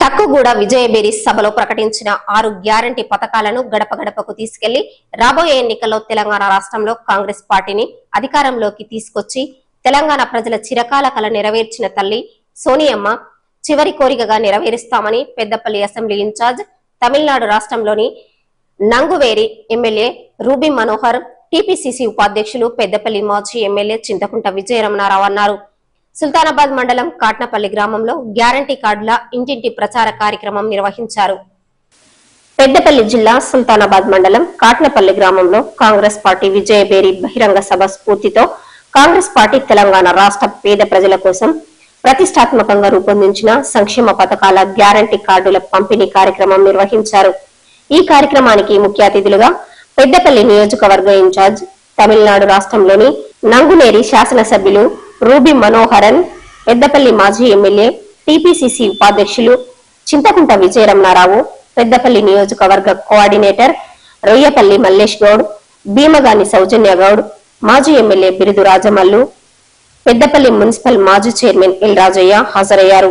లక్కుగూడ విజయబేరి సభలో ప్రకటించిన ఆరు గ్యారంటీ పథకాలను గడప గడపకు తీసుకెళ్లి రాబోయే ఎన్నికల్లో తెలంగాణ రాష్ట్రంలో కాంగ్రెస్ పార్టీని అధికారంలోకి తీసుకొచ్చి తెలంగాణ ప్రజల చిరకాల కల నెరవేర్చిన తల్లి సోనియమ్మ చివరి కోరికగా నెరవేరుస్తామని పెద్దపల్లి అసెంబ్లీ ఇన్ఛార్జ్ తమిళనాడు రాష్ట్రంలోని నంగువేరి ఎమ్మెల్యే రూబీ మనోహర్ టీపీసీసీ ఉపాధ్యక్షులు పెద్దపల్లి మాజీ ఎమ్మెల్యే చింతకుంట విజయరమణారావు అన్నారు సుల్తానాబాద్ మండలం కాట్నపల్లి గ్రామంలో గ్యారంటీ కార్డుల ఇంటింటి ప్రచార కార్యక్రమం నిర్వహించారు పెద్దపల్లి జిల్లా సుల్తానాబాద్ మండలం కాట్నపల్లి గ్రామంలో కాంగ్రెస్ పార్టీ విజయబేరి బహిరంగ సభ స్ఫూర్తితో కాంగ్రెస్ పార్టీ తెలంగాణ రాష్ట్ర పేద ప్రజల కోసం ప్రతిష్టాత్మకంగా రూపొందించిన సంక్షేమ పథకాల గ్యారంటీ కార్డుల పంపిణీ కార్యక్రమం నిర్వహించారు ఈ కార్యక్రమానికి ముఖ్య అతిథులుగా పెద్దపల్లి నియోజకవర్గ ఇన్ఛార్జ్ తమిళనాడు రాష్ట్రంలోని నంగునేరి శాసనసభ్యులు రూబీ మనోహరన్ పెద్దపల్లి మాజీ ఎమ్మెల్యే టీపీసీసీ ఉపాధ్యక్షులు చింతకుంట విజయరమణారావు పెద్దపల్లి నియోజకవర్గ కోఆర్డినేటర్ రొయ్యపల్లి మల్లేష్ గౌడ్ భీమగాని సౌజన్య గౌడ్ మాజీ ఎమ్మెల్యే బిరుదు రాజమల్లు పెద్దపల్లి మున్సిపల్ మాజీ చైర్మన్ ఎల్ రాజయ్య హాజరయ్యారు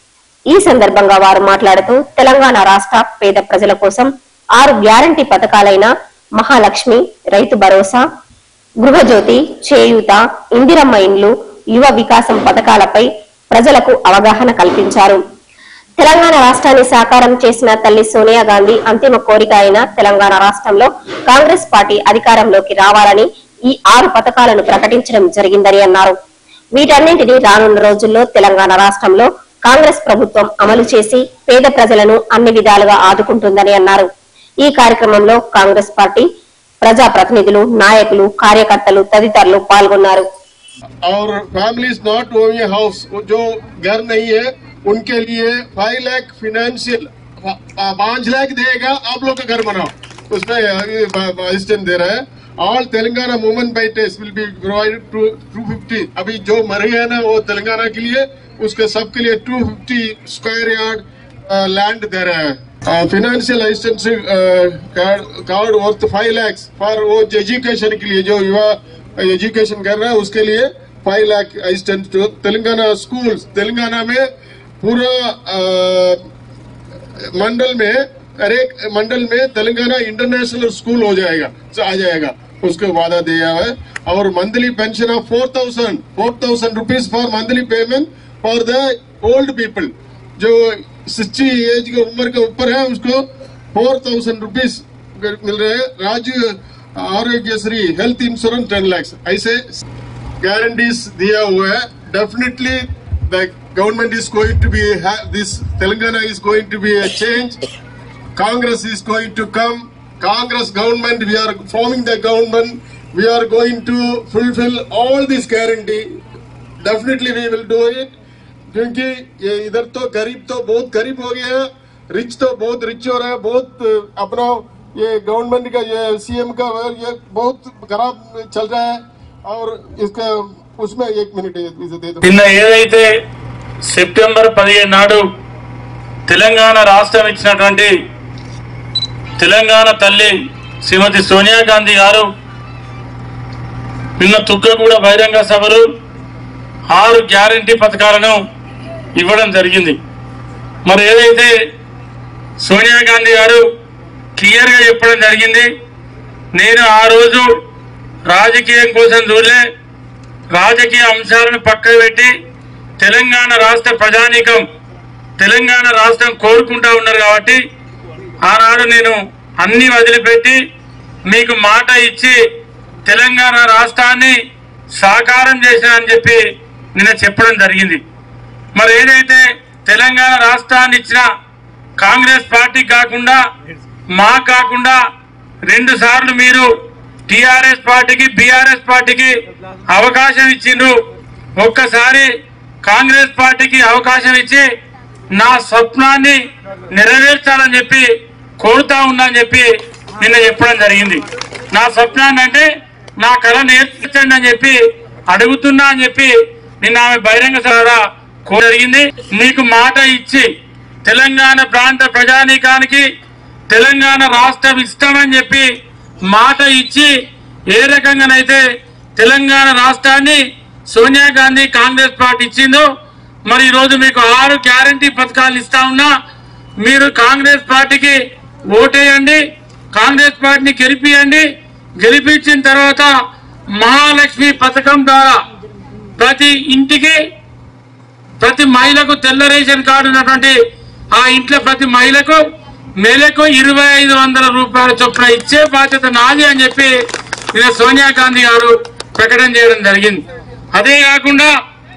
ఈ సందర్భంగా వారు మాట్లాడుతూ తెలంగాణ రాష్ట్ర పేద ప్రజల కోసం ఆరు గ్యారంటీ పథకాలైన మహాలక్ష్మి రైతు భరోసా గృహజ్యోతి చేయూత ఇందిరమ్మ ఇండ్లు యువ వికాసం పథకాలపై ప్రజలకు అవగాహన కల్పించారు తెలంగాణ రాష్ట్రాన్ని సాకారం చేసిన తల్లి సోనియా గాంధీ అంతిమ కోరిక అయిన తెలంగాణ రాష్ట్రంలో కాంగ్రెస్ పార్టీ అధికారంలోకి రావాలని ఈ ఆరు పథకాలను ప్రకటించడం జరిగిందని అన్నారు వీటన్నింటినీ రానున్న రోజుల్లో తెలంగాణ రాష్ట్రంలో కాంగ్రెస్ ప్రభుత్వం అమలు చేసి పేద ప్రజలను అన్ని విధాలుగా ఆదుకుంటుందని అన్నారు ఈ కార్యక్రమంలో కాంగ్రెస్ పార్టీ ప్రజా ప్రతినిధులు నాయకులు కార్యకర్తలు తదితరులు పాల్గొన్నారు और families not owing a house जो घर नहीं है उनके लिए फाइव लाख फिनेंशियल पांच लाख देगा आप लोग का घर बनाओ उसमें असिस्टेंट दे रहा है all Telangana women bites will be provided to two fifty अभी जो मरे हैं ना वो तेलंगाना के लिए उसके सबके लिए two fifty square yard land दे रहा है financial assistance card worth five lakhs for वो एजुकेशन के लिए जो युवा एजुकेशन कर रहा है उसके लिए फाइव लाख असिस्टेंट जो तेलंगाना स्कूल्स तेलंगाना में पूरा अ, मंडल में हर एक मंडल में तेलंगाना इंटरनेशनल स्कूल हो जाएगा आ जाएगा उसको वादा दिया है और monthly pension of four thousand four thousand rupees for monthly payment for the old people जो सिक्सटी एज के उम्र के ऊपर है उसको फोर थाउजेंड रुपीज मिल रहे हैं राज्य Aarogyasri health insurance ten lakhs ऐसे गारंटीज दिया हुआ है definitely the government is going to be this Telangana is going to be a change Congress is going to come. Congress government, we are forming the government. We are going to fulfill all this guarantee. Definitely we will do it. क्योंकि ये इधर तो गरीब तो बहुत गरीब हो गया है रिच तो बहुत रिच हो रहा है बहुत अ, अपना ये गवर्नमेंट का ये सीएम का ये बहुत खराब चल रहा है और इसका उसमें एक मिनट इसे दे दो నిన్న ఏదైతే సెప్టెంబర్ పదిహేను నాడు తెలంగాణ రాష్ట్రం ఇచ్చినటువంటి తెలంగాణ తల్లి శ్రీమతి సోనియా గాంధీ గారు నిన్న తుగ్గగూడ బహిరంగ సభలు ఆరు గ్యారంటీ పథకాలను ఇవ్వడం జరిగింది మరి ఏదైతే సోనియా గాంధీ గారు క్లియర్గా చెప్పడం జరిగింది నేను ఆ రోజు రాజకీయం కోసం చూడలే రాజకీయ అంశాలను పక్కకు పెట్టి తెలంగాణ రాష్ట్ర ప్రజానీకం తెలంగాణ రాష్ట్రం కోరుకుంటా ఉన్నారు కాబట్టి ఆనాడు నేను అన్ని వదిలిపెట్టి మీకు మాట ఇచ్చి తెలంగాణ రాష్ట్రాన్ని సాకారం చేసిన అని చెప్పి నిన్న చెప్పడం జరిగింది మరి ఏదైతే తెలంగాణ రాష్ట్రాన్ని ఇచ్చిన కాంగ్రెస్ పార్టీ కాకుండా మా కాకుండా రెండు సార్లు మీరు టిఆర్ఎస్ పార్టీకి బిఆర్ఎస్ పార్టీకి అవకాశం ఇచ్చిండ్రు ఒక్కసారి కాంగ్రెస్ పార్టీకి అవకాశం ఇచ్చి నా స్వప్నాన్ని నెరవేర్చాలని చెప్పి కోరుతా ఉన్నా అని చెప్పి నిన్న చెప్పడం జరిగింది నా స్వప్నాన్ని అంటే నా కళ నేర్పించండి అని చెప్పి అడుగుతున్నా అని చెప్పి నిన్న ఆమె బహిరంగ సభ కోర జరిగింది నీకు మాట ఇచ్చి తెలంగాణ ప్రాంత ప్రజానీకానికి తెలంగాణ రాష్ట్రం ఇస్తామని చెప్పి మాట ఇచ్చి ఏ రకంగానైతే తెలంగాణ రాష్ట్రాన్ని సోనియా గాంధీ కాంగ్రెస్ పార్టీ ఇచ్చిందో మరి ఈ రోజు మీకు ఆరు గ్యారంటీ పథకాలు ఇస్తా ఉన్నా మీరు కాంగ్రెస్ పార్టీకి ఓటేయండి కాంగ్రెస్ పార్టీని గెలిపియండి గెలిపించిన తర్వాత మహాలక్ష్మి పథకం ద్వారా ప్రతి ఇంటికి ప్రతి మహిళకు తెల్ల రేషన్ కార్డు ఉన్నటువంటి ఆ ఇంట్లో ప్రతి మహిళకు నెలకు ఇరవై ఐదు వందల రూపాయల చొప్పున ఇచ్చే బాధ్యత నాది అని చెప్పి నిన్న సోనియా గాంధీ గారు ప్రకటన చేయడం జరిగింది అదే కాకుండా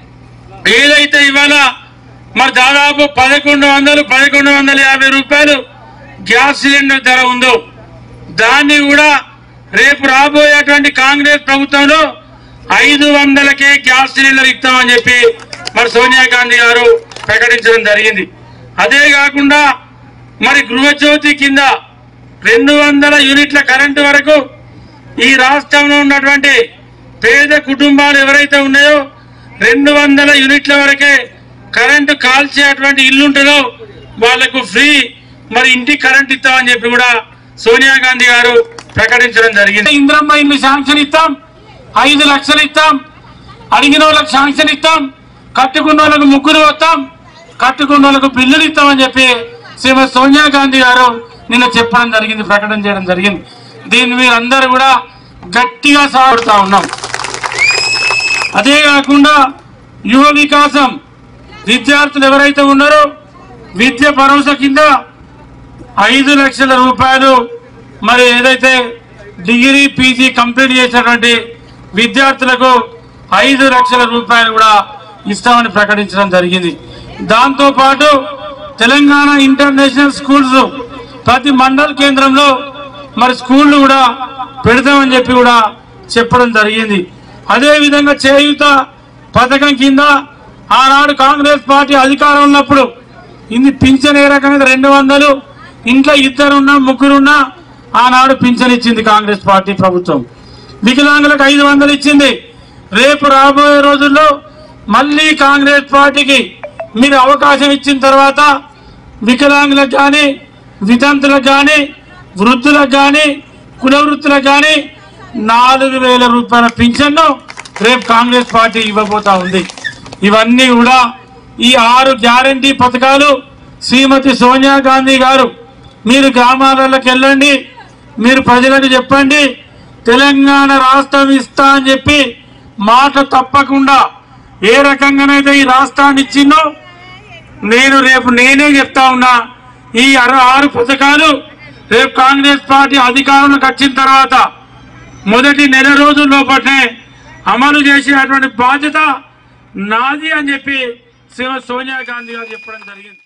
ఏదైతే ఇవాళ మరి దాదాపు పదకొండు వందలు పదకొండు వందల యాభై రూపాయలు గ్యాస్ సిలిండర్ ధర ఉందో దాన్ని కూడా రేపు రాబోయేటువంటి కాంగ్రెస్ ప్రభుత్వంలో ఐదు వందలకే గ్యాస్ సిలిండర్ ఇస్తామని చెప్పి మరి సోనియా గాంధీ గారు ప్రకటించడం జరిగింది అదే కాకుండా మరి గృహజ్యోతి కింద రెండు వందల యూనిట్ల కరెంటు వరకు ఈ రాష్ట్రంలో ఉన్నటువంటి పేద కుటుంబాలు ఎవరైతే ఉన్నాయో రెండు వందల యూనిట్ల వరకే కరెంటు కాల్చేటువంటి ఇల్లు ఉంటుందో వాళ్లకు ఫ్రీ మరి ఇంటికి కరెంట్ ఇస్తామని చెప్పి కూడా సోనియా గాంధీ గారు ప్రకటించడం జరిగింది ఇంద్రమ్మ ఇల్లు శాంక్షన్ ఇస్తాం ఐదు లక్షలు ఇస్తాం అడిగిన వాళ్ళకి శాంక్షన్ ఇస్తాం కట్టుకున్న వాళ్ళకు ముగ్గురు వస్తాం కట్టుకున్న వాళ్ళకు బిల్లులు ఇస్తామని చెప్పి శ్రీమతి సోనియా గాంధీ గారు నిన్న చెప్పడం జరిగింది ప్రకటన చేయడం జరిగింది దీన్ని మీరు అందరూ కూడా గట్టిగా సాగుతా ఉన్నాం అదే కాకుండా యువ వికాసం విద్యార్థులు ఎవరైతే ఉన్నారో విద్య భరోసా కింద ఐదు లక్షల రూపాయలు మరి ఏదైతే డిగ్రీ పీజీ కంప్లీట్ చేసినటువంటి విద్యార్థులకు ఐదు లక్షల రూపాయలు కూడా ఇస్తామని ప్రకటించడం జరిగింది దాంతో పాటు తెలంగాణ ఇంటర్నేషనల్ స్కూల్స్ ప్రతి మండల కేంద్రంలో మరి స్కూళ్ళు కూడా పెడతామని చెప్పి కూడా చెప్పడం జరిగింది అదే విధంగా చేయుత పథకం కింద ఆనాడు కాంగ్రెస్ పార్టీ అధికారం ఉన్నప్పుడు ఇన్ని పింఛన్ ఏ రకంగా రెండు వందలు ఇంట్లో ఇద్దరున్నా ముగ్గురున్నా ఆనాడు పింఛన్ ఇచ్చింది కాంగ్రెస్ పార్టీ ప్రభుత్వం వికలాంగులకు ఐదు వందలు ఇచ్చింది రేపు రాబోయే రోజుల్లో మళ్ళీ కాంగ్రెస్ పార్టీకి మీరు అవకాశం ఇచ్చిన తర్వాత వికలాంగులకు కానీ వితంతులకు కానీ వృద్ధులకు కానీ కుల వృత్తులకు కానీ నాలుగు వేల రూపాయల పింఛన్ను రేపు కాంగ్రెస్ పార్టీ ఇవ్వబోతా ఉంది ఇవన్నీ కూడా ఈ ఆరు గ్యారంటీ పథకాలు శ్రీమతి సోనియా గాంధీ గారు మీరు గ్రామాలలోకి వెళ్ళండి మీరు ప్రజలకు చెప్పండి తెలంగాణ రాష్ట్రం ఇస్తా అని చెప్పి మాట తప్పకుండా ఏ రకంగానైతే ఈ రాష్ట్రాన్ని ఇచ్చిందో నేను రేపు నేనే చెప్తా ఉన్నా ఈ అర- ఆరు పథకాలు రేపు కాంగ్రెస్ పార్టీ అధికారంలోకి వచ్చిన తర్వాత మొదటి నెల రోజుల లోపలనే అమలు చేసేటువంటి బాధ్యత నాది అని చెప్పి శ్రీమతి సోనియా గాంధీ గారు చెప్పడం జరిగింది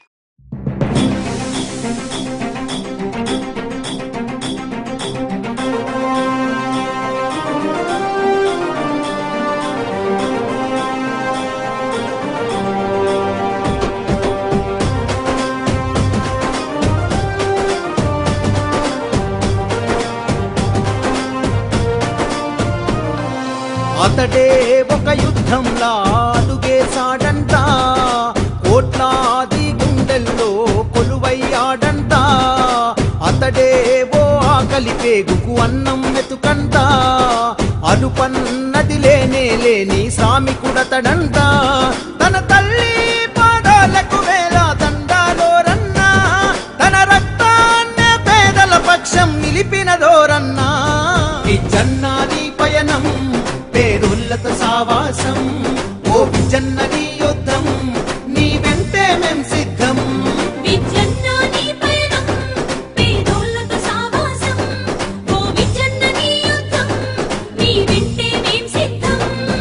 అతడే ఒక యుద్ధంలా అడుగేశాడంట కోట్లాది గుండెల్లో కొలువయ్యాడంట అతడే ఓ ఆకలి పేగుకు అన్నం మెతుకంట అలుపన్నది లేనే లేని శ్రామికుడతడంట తన తల్లి పాదాలకు వేల దండాలోరన్నా తన రక్తాన్నే పేదల పక్షం నిలిపినదోరన్నా ఈ జన్నాది పయనం పేరుల్లత సావాసం ఓ జన్నది యుద్ధం నీ వెంటే మేం సిద్ధం విజన్నా నీ పయనం పేదోళ్ళతో సావాసం ఓ విజన్న నీ యుద్ధం నీ వెంటే మేం సిద్ధం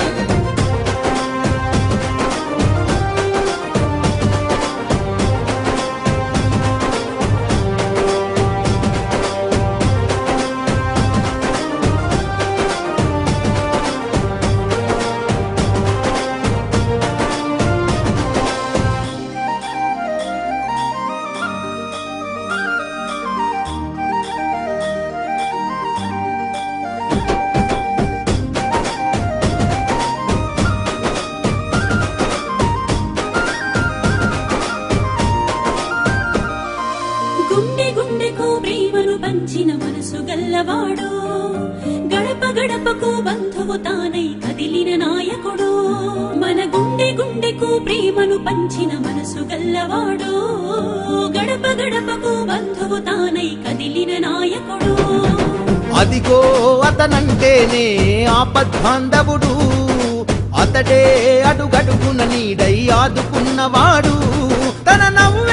గుండె గుండెకు ప్రేమను పంచిన మనసు గల్లవాడు గడప గడపకు బంధువు తానై కదిలిన నాయకుడు మన గుండె గుండెకు ప్రేమను పంచిన మనసు గల్లవాడు గడప గడపకు బంధువు తానై కదిలిన నాయకుడు అదిగో అతనంటేనే ఆపద్బాంధవుడు అతడే అడుగడుగున నీడై ఆదుకున్నవాడు తన నవ్వే